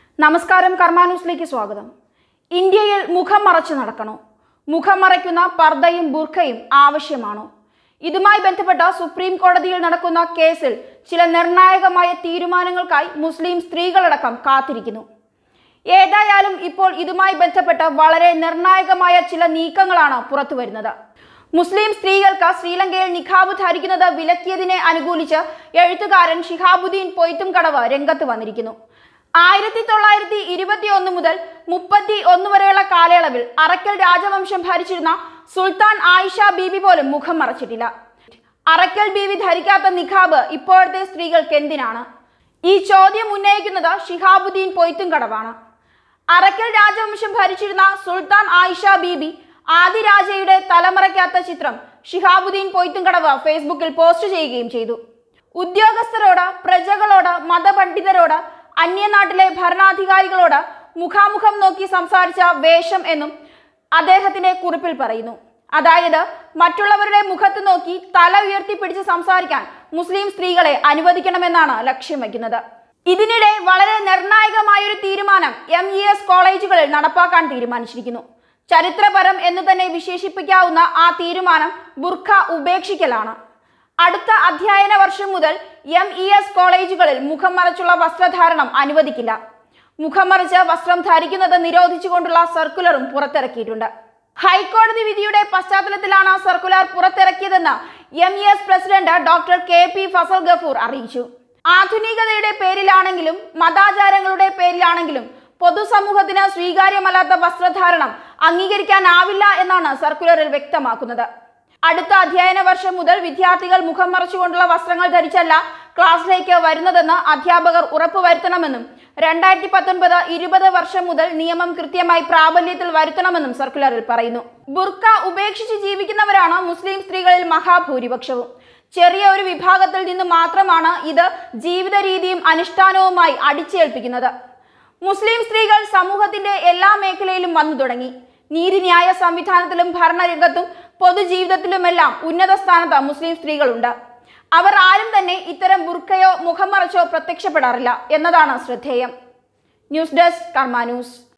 നമസ്കാരം കർമ്മ ന്യൂസിലേക്ക് സ്വാഗതം ഇന്ത്യയിൽ മുഖം മറച്ചു നടക്കണോ മുഖം മറയ്ക്കുന്ന പർദ്ദയും ബുർഖയും ആവശ്യമാണോ ഇതുമായി ബന്ധപ്പെട്ട സുപ്രീം കോടതിയിൽ നടക്കുന്ന കേസിൽ ചില നിർണായകമായ തീരുമാനങ്ങൾക്കായി മുസ്ലിം സ്ത്രീകളടക്കം കാത്തിരിക്കുന്നു ഏതായാലും ഇപ്പോൾ ഇതുമായി ബന്ധപ്പെട്ട് വളരെ നിർണായകമായ ചില നീക്കങ്ങളാണ് പുറത്തു വരുന്നത് മുസ്ലിം സ്ത്രീകൾക്ക് ശ്രീലങ്കയിൽ നിഖാബ് ധരിക്കുന്നത് വിലക്കിയതിനെ അനുകൂലിച്ച് എഴുത്തുകാരൻ ഷിഹാബുദ്ദീൻ പൊയ്ത്തും കടവ് രംഗത്ത് വന്നിരിക്കുന്നു ആയിരത്തി തൊള്ളായിരത്തി ഇരുപത്തി ഒന്ന് മുതൽ മുപ്പത്തി ഒന്ന് വരെയുള്ള കാലയളവിൽ അറക്കൽ രാജവംശം ഭരിച്ചിരുന്ന സുൽത്താൻ ആയിഷ ബീബി പോലും മുഖം മറച്ചിട്ടില്ല അറക്കൽ ബീവി ധരിക്കാത്ത നിഖാബ് ഇപ്പോഴത്തെ സ്ത്രീകൾക്ക് എന്തിനാണ് ഈ ചോദ്യം ഉന്നയിക്കുന്നത് ഷിഹാബുദ്ദീൻ പൊയ്ത്തും കടവാണ് അറക്കൽ രാജവംശം ഭരിച്ചിരുന്ന സുൽത്താൻ ആയിഷ ബീബി ആദിരാജയുടെ തലമറയ്ക്കാത്ത ചിത്രം ഷിഹാബുദ്ദീൻ പൊയ്ത്തുംകടവ് ഫേസ്ബുക്കിൽ പോസ്റ്റ് ചെയ്യുകയും ചെയ്തു ഉദ്യോഗസ്ഥരോട് പ്രജകളോട് മതപണ്ഡിതരോട് അന്യനാട്ടിലെ ഭരണാധികാരികളോട് മുഖാമുഖം നോക്കി സംസാരിച്ച വേഷം എന്നും അദ്ദേഹത്തിന്റെ കുറിപ്പിൽ പറയുന്നു അതായത് മറ്റുള്ളവരുടെ മുഖത്ത് നോക്കി തല ഉയർത്തിപ്പിടിച്ച് സംസാരിക്കാൻ മുസ്ലിം സ്ത്രീകളെ അനുവദിക്കണമെന്നാണ് ലക്ഷ്യം വയ്ക്കുന്നത് ഇതിനിടെ വളരെ നിർണായകമായ ഒരു തീരുമാനം എം ഇ എസ് കോളേജുകളിൽ നടപ്പാക്കാൻ തീരുമാനിച്ചിരിക്കുന്നു ചരിത്രപരം എന്ന് തന്നെ വിശേഷിപ്പിക്കാവുന്ന ആ തീരുമാനം ബുർഖ ഉപേക്ഷിക്കലാണ് അടുത്ത അധ്യയന വർഷം മുതൽ എം ഇ എസ് കോളേജുകളിൽ മുഖം മറച്ചുള്ള വസ്ത്രധാരണം അനുവദിക്കില്ല മുഖം മറിച്ച് വസ്ത്രം ധരിക്കുന്നത് നിരോധിച്ചുകൊണ്ടുള്ള സർക്കുലറും പുറത്തിറക്കിയിട്ടുണ്ട് ഹൈക്കോടതി വിധിയുടെ പശ്ചാത്തലത്തിലാണ് സർക്കുലർ പുറത്തിറക്കിയതെന്ന് M E S president doctor K P Fazal Gafoor അറിയിച്ചു ആധുനികതയുടെ പേരിലാണെങ്കിലും മതാചാരങ്ങളുടെ പേരിലാണെങ്കിലും പൊതുസമൂഹത്തിന് സ്വീകാര്യമല്ലാത്ത വസ്ത്രധാരണം അംഗീകരിക്കാനാവില്ല എന്നാണ് സർക്കുലറിൽ വ്യക്തമാക്കുന്നത് അടുത്ത അധ്യയന വർഷം മുതൽ വിദ്യാർത്ഥികൾ മുഖം മറച്ചുകൊണ്ടുള്ള വസ്ത്രങ്ങൾ ധരിച്ചല്ല ക്ലാസ്സിലേക്ക് വരുന്നതെന്ന് അധ്യാപകർ ഉറപ്പുവരുത്തണമെന്നും രണ്ടായിരത്തി പത്തൊൻപത് ഇരുപത് വർഷം മുതൽ നിയമം കൃത്യമായി പ്രാബല്യത്തിൽ വരുത്തണമെന്നും സർക്കുലറിൽ പറയുന്നു ബുർക്ക ഉപേക്ഷിച്ച് ജീവിക്കുന്നവരാണ് മുസ്ലിം സ്ത്രീകളിൽ മഹാഭൂരിപക്ഷവും ചെറിയ ഒരു വിഭാഗത്തിൽ നിന്ന് മാത്രമാണ് ഇത് ജീവിത രീതിയും അനുഷ്ഠാനവുമായി അടിച്ചേൽപ്പിക്കുന്നത് മുസ്ലിം സ്ത്രീകൾ സമൂഹത്തിന്റെ എല്ലാ മേഖലയിലും വന്നു തുടങ്ങി നീതിന്യായ സംവിധാനത്തിലും ഭരണരംഗത്തും പൊതുജീവിതത്തിലുമെല്ലാം ഉന്നത സ്ഥാനത്ത് മുസ്ലിം സ്ത്രീകളുണ്ട് അവർ ആരും തന്നെ ഇത്തരം ബുർക്കയോ മുഖം മറച്ചോ പ്രത്യക്ഷപ്പെടാറില്ല എന്നതാണ് ശ്രദ്ധേയം ന്യൂസ് ഡെസ്ക് കർമ്മ ന്യൂസ്